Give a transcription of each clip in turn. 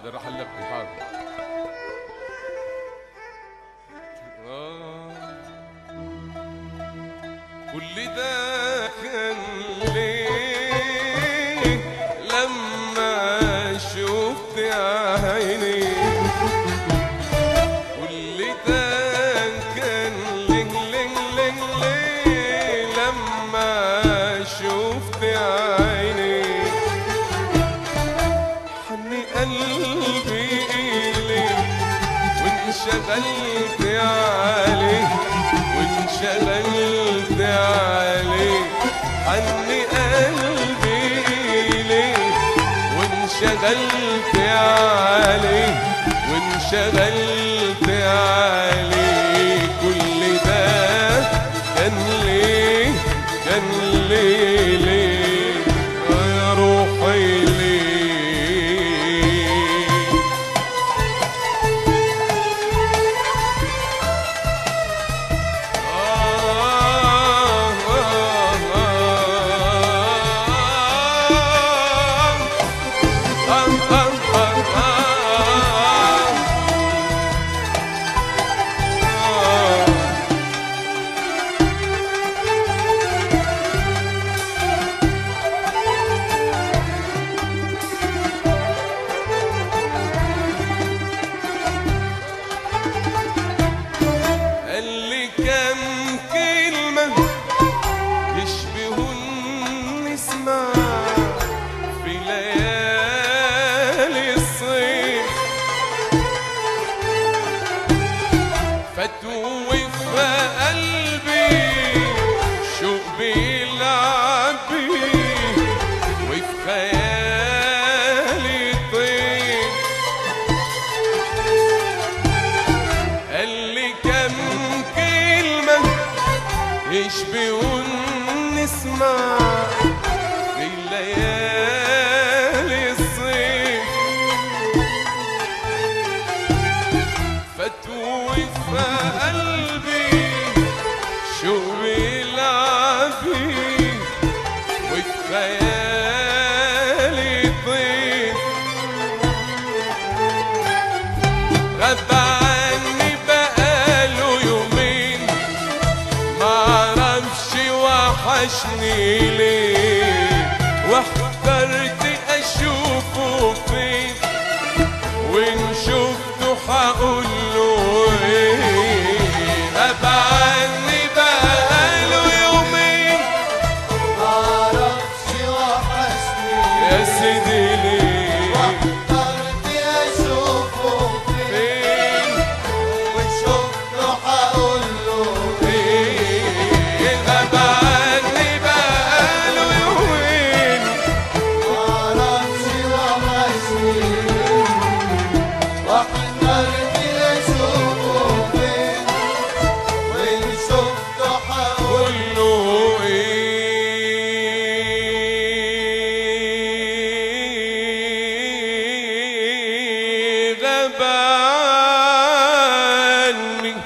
حاضر راح نلبي حاضر آه. كل ده كان ليه لما شفت عيني كل ده كان ليه ليه ليه ليه لما شفت عيني حني قلبي إليك وانشغلت عليه وانشغلت عليه حني قلبي إليك وانشغلت عليه وانشغلت عليه كل ده كان ليه كان ليه ليه يا روحي ليه قال لي كم كلمة يشبهوا النسمة في ليالي الصيف فتوه في قلبي شوق بيلعب بيه وفي خيالي طير قال لي كم كلمة يشبهوا النسمة في ليالي الصيف فتوه في قلبي شو بيلعب فيه وفي خيالي طير غاب عني بقاله يومين معرفش وحشني ليه واحترت اشوفه فين وان شفته هقول له ايه غاب عني بقاله يومين معرفش وحشني يا سيدي ليه اخترت اشوفه فين فين وشفته هقول له ايه غاب عني بقاله يومين معرفش وحشني واخترت اشوفه فين وان شفته هقول كله ايه غاب عني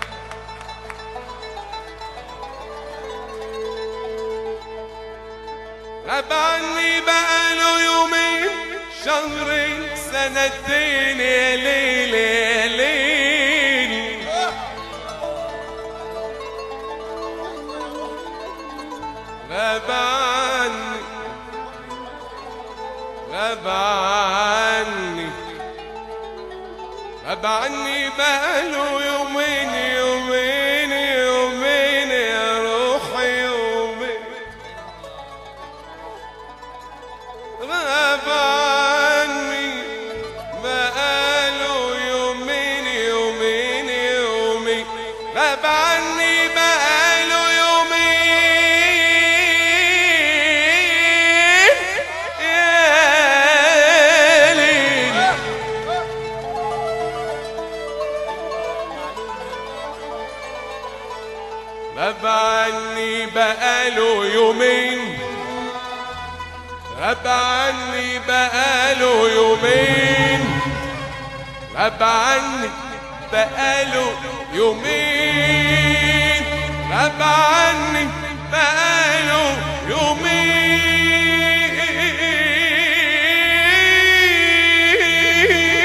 غاب عني بقاله يومين شهرين سنتين يا ليل يا ليل غاب عني غاب عني غاب عني بقاله يومين يومين يومين يا روحي يومين غاب عني بقاله يومين يومين يومين غاب عني بقاله يومين يا ليل غاب عني بقاله يومين غاب عني بقاله يومين غاب عني بقاله يومين غاب عني بقاله يومين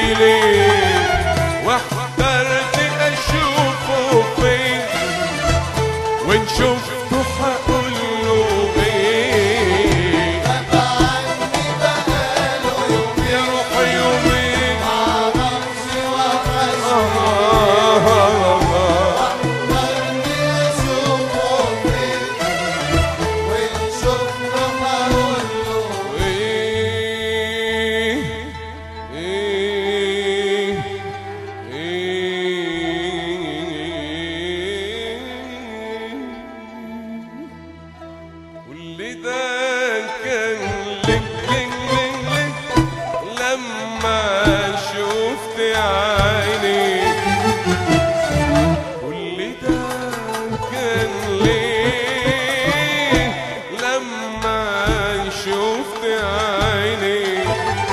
ليه واحترت اشوفه فين وان شفته هقول له ايه غاب عني بقاله يومين يا روح يومين معرفش وحشني آه آه آه اخترني اشوفه فين وان شفته هقول له إيه إيه إيه كل ده كان لك لك لك لك لما شفت عينيك كل ده كان ليه لما شفت عينيك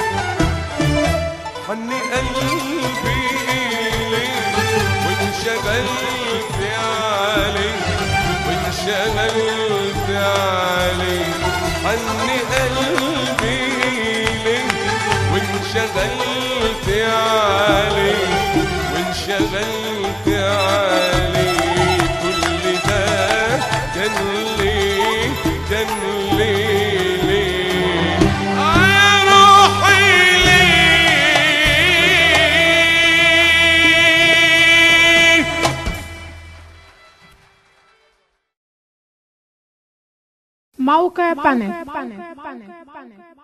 حني قلبي إليك وانشغلت عليك وانشغلت عليك حني قلبي إليك وانشغلت عليك وانشغلت عليك كل ده كان ليه كان ليه ليه آه يا روحي ليه موقع بانل